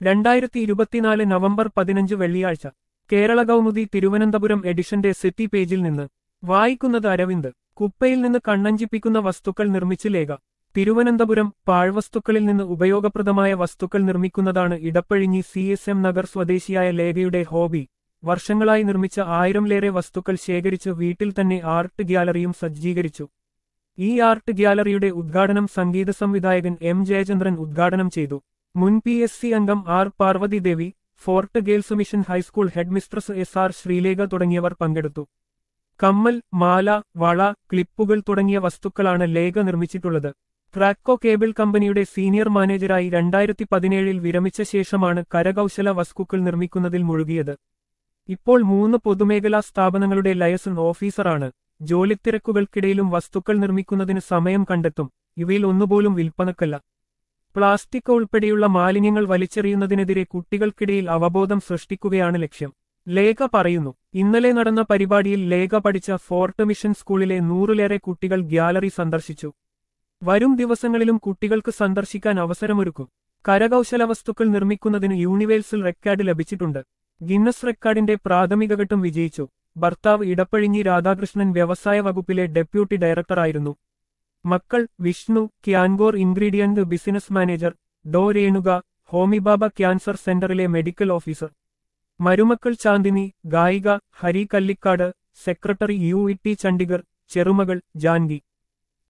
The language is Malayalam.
രണ്ടായിരത്തി ഇരുപത്തിനാല് നവംബർ പതിനഞ്ച് വെള്ളിയാഴ്ച കേരള കൗമുദി തിരുവനന്തപുരം എഡിഷന്റെ സിറ്റി പേജിൽ നിന്ന് വായിക്കുന്നത് അരവിന്ദ് കുപ്പയിൽ നിന്ന് കണ്ണഞ്ചിപ്പിക്കുന്ന വസ്തുക്കൾ നിർമ്മിച്ച് ലേഖ തിരുവനന്തപുരം പാഴ്വസ്തുക്കളിൽ നിന്ന് ഉപയോഗപ്രദമായ വസ്തുക്കൾ നിർമ്മിക്കുന്നതാണ് Edappazhanji C S M Nagar സ്വദേശിയായ ലേഖയുടെ ഹോബി വർഷങ്ങളായി നിർമ്മിച്ച ആയിരംലേറെ വസ്തുക്കൾ ശേഖരിച്ച് വീട്ടിൽ തന്നെ ആർട്ട് ഗ്യാലറിയും സജ്ജീകരിച്ചു ഈ ആർട്ട് ഗ്യാലറിയുടെ ഉദ്ഘാടനം സംഗീത സംവിധായകൻ എം ജയചന്ദ്രൻ ഉദ്ഘാടനം ചെയ്തു മുൻ പി എസ് സി അംഗം R Parvathi Devi fort girls mission high school headmistress S R Sreelekha തുടങ്ങിയവർ പങ്കെടുത്തു കമ്മൽ മാല വള ക്ലിപ്പുകൾ തുടങ്ങിയ വസ്തുക്കളാണ് ലേഖ നിർമ്മിച്ചിട്ടുള്ളത് ട്രാക്കോ കേബിൾ കമ്പനിയുടെ സീനിയർ മാനേജരായി രണ്ടായിരത്തി പതിനേഴിൽ വിരമിച്ച ശേഷമാണ് കരകൗശല വസ്തുക്കൾ നിർമ്മിക്കുന്നതിൽ മുഴുകിയത് ഇപ്പോൾ മൂന്ന് പൊതുമേഖലാ സ്ഥാപനങ്ങളുടെ ലയസൺ ഓഫീസറാണ് ജോലിത്തിരക്കുകൾക്കിടയിലും വസ്തുക്കൾ നിർമ്മിക്കുന്നതിന് സമയം കണ്ടെത്തും ഇവയിൽ ഒന്നുപോലും വിൽപ്പനക്കല്ല പ്ലാസ്റ്റിക് ഉൾപ്പെടെയുള്ള മാലിന്യങ്ങൾ വലിച്ചെറിയുന്നതിനെതിരെ കുട്ടികൾക്കിടയിൽ അവബോധം സൃഷ്ടിക്കുകയാണ് ലക്ഷ്യം ലേഖ പറയുന്നു ഇന്നലെ നടന്ന പരിപാടിയിൽ ലേഖ പഠിച്ച ഫോർട്ട് മിഷൻ സ്കൂളിലെ നൂറിലേറെ കുട്ടികൾ ഗ്യാലറി സന്ദർശിച്ചു വരും ദിവസങ്ങളിലും കുട്ടികൾക്ക് സന്ദർശിക്കാൻ അവസരമൊരുക്കും കരകൗശല വസ്തുക്കൾ നിർമ്മിക്കുന്നതിന് യൂണിവേഴ്സൽ റെക്കോർഡ് ലഭിച്ചിട്ടുണ്ട് ഗിന്നസ് റെക്കോർഡിന്റെ പ്രാഥമിക ഘട്ടം വിജയിച്ചു ഭർത്താവ് ഇടപ്പഴിഞ്ഞി രാധാകൃഷ്ണൻ വ്യവസായ വകുപ്പിലെ ഡെപ്യൂട്ടി ഡയറക്ടറായിരുന്നു മക്കൾ വിഷ്ണു ക്യാൻഗോർ ഇൻഗ്രീഡിയന്റ് ബിസിനസ് മാനേജർ ഡോ രേണുക ഹോമിബാബ ക്യാൻസർ സെന്ററിലെ മെഡിക്കൽ ഓഫീസർ മരുമക്കൾ ചാന്ദിനി ഗായിക Hari Kallikkad secretary U E T Chandigarh ചെറുമകൾ ജാൻകി